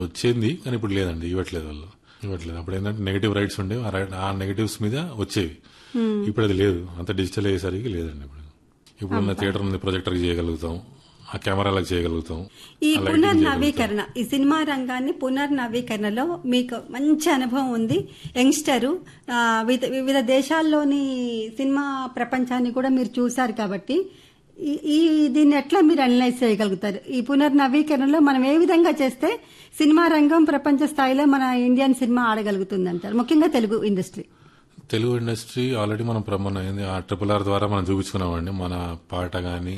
వచ్చేది కానీ ఇప్పుడు లేదండి ఇవ్వట్లేదు వాళ్ళు ఇవ్వట్లేదు అప్పుడు ఏంటంటే నెగిటివ్ రైట్స్ ఉండేవి ఆ రైట్- ఆ నెగిటివ్స్ మీద వచ్చేవి ఇప్పుడు అది లేదు అంత డిజిటల్ అయ్యేసరికి లేదండి ఇప్పుడు ఇప్పుడు ఉన్న థియేటర్ ఉంది ప్రొజెక్టర్ చేయగలుగుతాం ఆ కెమెరాలకు చేయగలుగుతాం ఈ ఆ lighting పునర్నవీకరణ ఈ సినిమా రంగాన్ని పునర్నవీకరణలో మీకు మంచి అనుభవం ఉంది యంగ్స్టరు ఆ, వివిధ వివిధ దేశాల్లోని సినిమా ప్రపంచాన్ని కూడా మీరు చూశారు కాబట్టి ఈ- ఈ దీన్ని ఎట్లా మీరు అనలైజ్ చేయగలుగుతారు ఈ పునర్నవీకరణలో మనం ఏ విధంగా చేస్తే సినిమా రంగం ప్రపంచ స్థాయిలో మన ఇండియన్ సినిమా ఆడగలుగుతుంది అంటారు ముఖ్యంగా Telugu industry Telugu industry already మనం ప్ర- మన ఏంది ఆ ట్రిపుల్ ఆర్ ద్వారా మనం చూపించుకున్నామండి మన పాట గాని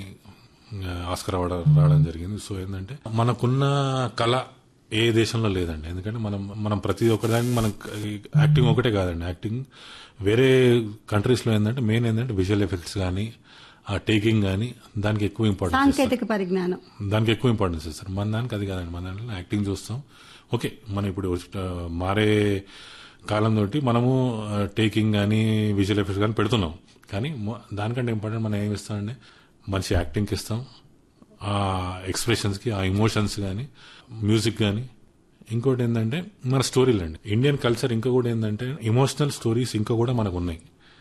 ఆ, ఆస్కర్ అవార్డు రావడం జరిగింది సో ఏంటంటే మనకున్న కళ ఏ దేశంలో లేదండి ఎందుకంటే మనం మనం ప్రతి ఒక్కదానికి మనం యాక్టింగ్ ఒకటే కాదండి యాక్టింగ్ వేరే కంట్రీస్ లో ఏంటంటే మెయిన్ ఏంటంటే విజువల్ ఎఫెక్ట్స్ కానీ ఆ టేకింగ్ కానీ దానికి ఎక్కువ ఇంపార్టెన్స్ సాంకేతిక పరిజ్ఞానం దానికి ఎక్కువ ఇంపార్టెన్స్ ఇస్తారు మన దానికి అది కాదండి మన దాంట్లో యాక్టింగ్ చూస్తాం ఓకే మనం ఇప్పుడు ఆ, మారే కాలం తోటి మనము టేకింగ్ కానీ విజువల్ ఎఫెక్ట్స్ కానీ పెడుతున్నాం కానీ మొ- దానికంటే ఇంపార్టెంట్ మనం ఏమి ఇస్తామంటే మంచి యాక్టింగ్కి ఇస్తాం ఆ ఎక్స్ప్రెషన్స్కి ఆ ఇమోషన్స్ కానీ మ్యూజిక్ కానీ ఇంకోటి ఏంటంటే మన స్టోరీలు అండి ఇండియన్ కల్చర్ ఇంకా కూడా ఏంటంటే ఇమోషనల్ స్టోరీస్ ఇంకా కూడా మనకు ఉన్నాయి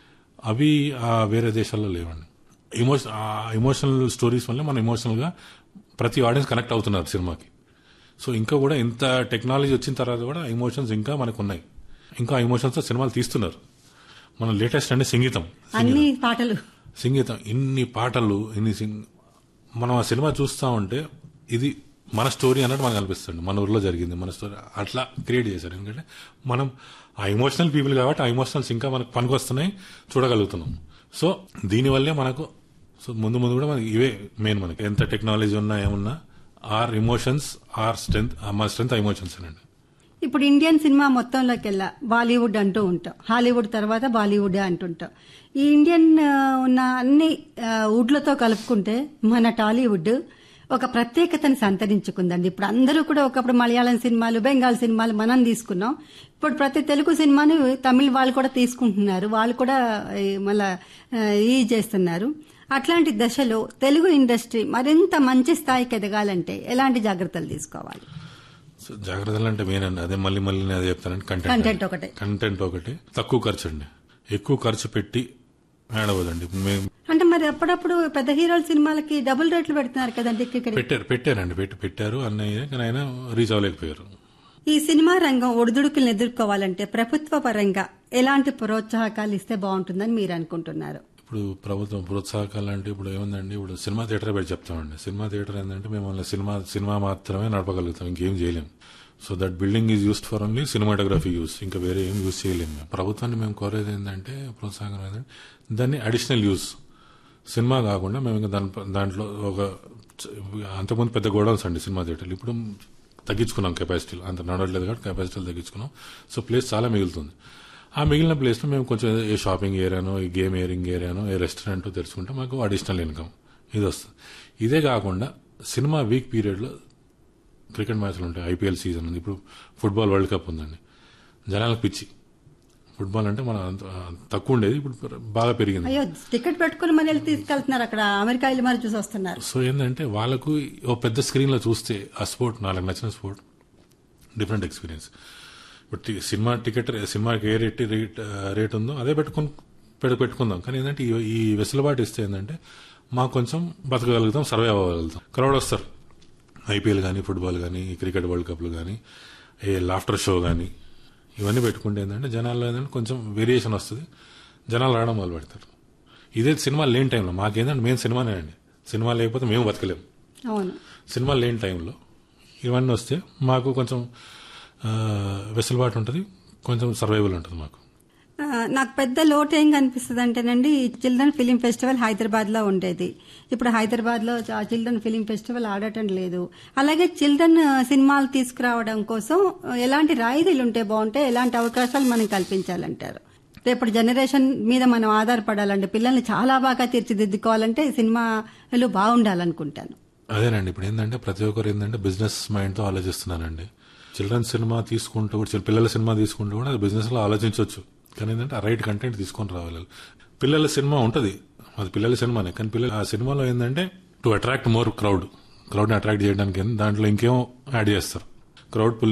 అవి ఆ వేరే దేశాల్లో లేవండి ఇమోషన్ ఆ ఇమోషనల్ స్టోరీస్ వల్ల మనం ఎమోషనల్ గా ప్రతి ఆడియన్స్ కనెక్ట్ అవుతున్నారు సినిమాకి సో ఇంకా కూడా ఇంత టెక్నాలజీ వచ్చిన తర్వాత కూడా ఎమోషన్స్ ఇంకా మనకు ఉన్నాయి ఇంకా ఎమోషన్స్ తో సినిమాలు తీస్తున్నారు మన లేటెస్ట్ అంటే సంగీతం అన్ని పాటలు సంగీతం ఇన్ని పాటలు ఇన్ని సింగ్ మనం ఆ సినిమా చూస్తా ఉంటే ఇది మన స్టోరీ అన్నట్టు మనకు అనిపిస్తుంది మన ఊర్లో జరిగింది మన స్టోరీ అట్లా క్రియేట్ చేశారు ఎందుకంటే మనం ఆ ఎమోషనల్ పీపుల్ కాబట్టి ఆ ఎమోషనల్స్ ఇంకా మనకు పనికొస్తున్నాయి చూడగలుగుతున్నాం సో దీనివల్లే మనకు సో ముందు ముందు కూడా మనకి ఇవే మెయిన్ మనకి ఎంత టెక్నాలజీ ఉన్నా ఏమున్నా ఆర్ ఎమోషన్స్ ఆర్ స్ట్రెంత్ మన స్ట్రెంత్ ఆ ఎమోషన్స్ అండి ఇప్పుడు ఇండియన్ సినిమా మొత్తంలోకి వెళ్ళా బాలీవుడ్ అంటూ ఉంటాం హాలీవుడ్ తర్వాత బాలీవుడ్ అంటుంటాం ఈ ఇండియన్ ఆ, ఉన్న అన్ని ఆ, వుడ్లతో కలుపుకుంటే మన టాలీవుడ్ ఒక ప్రత్యేకతని సంతరించుకుందండి ఇప్పుడు అందరూ కూడా ఒకప్పుడు మలయాళం సినిమాలు బెంగాల్ సినిమాలు మనం తీసుకున్నాం ఇప్పుడు ప్రతి తెలుగు సినిమాని తమిళ వాళ్ళు కూడా తీసుకుంటున్నారు వాళ్ళు కూడా ఈ, మళ్ళా ఆ, ఈ చేస్తున్నారు అట్లాంటి దశలో తెలుగు ఇండస్ట్రీ మరింత మంచి స్థాయికి ఎదగాలంటే ఎలాంటి జాగ్రత్తలు తీసుకోవాలి సో జాగ్రత్తలు అంటే మెయిన్ అండి అదే మళ్ళీ మళ్ళీ నేను అదే చెప్తానంటే కంటెంట్ కంటెంట్ ఒకటే కంటెంట్ ఒకటి తక్కువ ఖర్చు అండి ఎక్కువ ఖర్చు పెట్టి యాడ్ అవ్వదండి ఇప్పుడు మేము అంటే మరి అప్పుడప్పుడు పెద్ద హీరోల సినిమాలకి డబుల్ రేట్లు పెడుతున్నారు కదండి టికెట్ పెట్టారు పెట్టారండి పెట్టి పెట్టారు అన్నయ్య కానీ ఆయన రీచ్ అవ్వలేకపోయారు ఈ సినిమా రంగం ఒడిదుడుకులను ఎదుర్కోవాలంటే ప్రభుత్వ పరంగా ఎలాంటి ప్రోత్సాహకాలు ఇస్తే బాగుంటుందని మీరు అనుకుంటున్నారు ఇప్పుడు ప్రభుత్వం ప్రోత్సాహకాలు అంటే ఇప్పుడు ఏముందండి ఇప్పుడు సినిమా థియేటర్ పెట్టి చెప్తామండి సినిమా థియేటర్ ఏంటంటే మేము ఓన్లీ సినిమా సినిమా మాత్రమే నడపగలుగుతాం ఇంకేం చేయలేం so that building is used for only cinematography use ఇంకా వేరే ఏం యూస్ చేయలేము మేము ప్రభుత్వాన్ని మేము కోరేది ఏంటంటే ప్రోత్సాహం ఏంటంటే దాన్ని అడిషనల్ యూస్ సినిమా కాకుండా మేము ఇంకా దాని దాంట్లో ఒక అంతకుముందు పెద్ద గోడౌన్స్ అండి సినిమా థియేటర్లు ఇప్పుడు తగ్గించుకున్నాం కెపాసిటీలు అంత నడవట్లేదు కాబట్టి కెపాసిటీలు తగ్గించుకున్నాం సో ప్లేస్ చాలా మిగులుతుంది ఆ మిగిలిన ప్లేస్లో మేము కొంచెం ఏ షాపింగ్ ఏరియానో ఈ గేమ్ ఏరింగ్ ఏరియానో ఏ రెస్టారెంట్ తెరుచుకుంటే మాకు అడిషనల్ ఇన్కమ్ ఇది వస్తుంది ఇదే కాకుండా సినిమా వీక్ పీరియడ్లో క్రికెట్ మ్యాచ్లు ఉంటాయి ఐపీఎల్ సీజన్ ఉంది ఇప్పుడు ఫుట్బాల్ వరల్డ్ కప్ ఉందండి జనాలకు పిచ్చి ఫుట్బాల్ అంటే మన అంత- తక్కువ ఉండేది ఇప్పుడు బాగా పెరిగింది అయ్యో టికెట్ పెట్టుకుని మరి వెళ్ళి తీసుకెళ్తున్నారు అక్కడ అమెరికా వెళ్ళి మరి చూసి వస్తున్నారు సో ఏంటంటే వాళ్ళకు ఓ పెద్ద స్క్రీన్ లో చూస్తే ఆ స్పోర్ట్ నాకు నచ్చిన స్పోర్ట్ డిఫరెంట్ ఎక్స్పీరియన్స్ బట్ ఈ సినిమా టికెట్ సినిమాకి ఏ రేట్ రేట్ రేట్ ఉందో అదే పెట్టుకుని పెట్టు పెట్టుకుందాం కానీ ఏంటంటే ఈ- ఈ వెసులుబాటు ఇస్తే ఏంటంటే మాకు కొంచెం బతకగలుగుతాం సర్వే అవ్వగలుగుతాం క్రౌడ్ వస్తారు ఐపీఎల్ కానీ ఫుట్బాల్ కానీ క్రికెట్ వరల్డ్ కప్లు కానీ ఏ లాఫ్టర్ షో కానీ ఇవన్నీ పెట్టుకుంటే ఏంటంటే జనాల్లో ఏంటంటే కొంచెం వేరియేషన్ వస్తుంది జనాలు రావడం మొదలు పెడతారు ఇదే సినిమా లేని టైంలో మాకేంటంటే మేము సినిమానే అండి సినిమా లేకపోతే మేము బతకలేము అవును సినిమా లేని టైంలో ఇవన్నీ వస్తే మాకు కొంచెం ఆ, వెసులుబాటు ఉంటుంది కొంచెం సర్వైవల్ ఉంటుంది మాకు ఆ, నాకు పెద్ద లోటు ఏం కనిపిస్తుంది అంటేనండి చిల్డ్రన్ ఫిలిం ఫెస్టివల్ హైదరాబాద్ లో ఉండేది ఇప్పుడు హైదరాబాద్ లో ఆ చిల్డ్రన్ ఫిలిం ఫెస్టివల్ ఆడటం లేదు అలాగే చిల్డ్రన్ సినిమాలు తీసుకురావడం కోసం ఎలాంటి రాయితీలు ఉంటే బాగుంటాయి ఎలాంటి అవకాశాలు మనం కల్పించాలంటారు రేపటి జనరేషన్ మీద మనం ఆధారపడాలంటే పిల్లల్ని చాలా బాగా తీర్చిదిద్దుకోవాలంటే సినిమాలు బాగుండాలనుకుంటాను అదేనండి ఇప్పుడు ఏంటంటే ప్రతి ఒక్కరు ఏంటంటే బిజినెస్ మైండ్ తో ఆలోచిస్తున్నారండి చిల్డ్రన్ సినిమా తీసుకుంటూ కూడా చిల్- పిల్లల సినిమా తీసుకుంటూ కూడా అది బిజినెస్ లో ఆలోచించవచ్చు కానీ ఏంటంటే ఆ రైట్ కంటెంట్ తీసుకొని రావాలి పిల్లల సినిమా ఉంటది అది పిల్లల సినిమానే కానీ పిల్లల ఆ సినిమాలో ఏంటంటే to attract more crowd crowd ని అట్రాక్ట్ చేయడానికి ఏంది, దాంట్లో ఇంకేమో యాడ్ చేస్తారు క్రౌడ్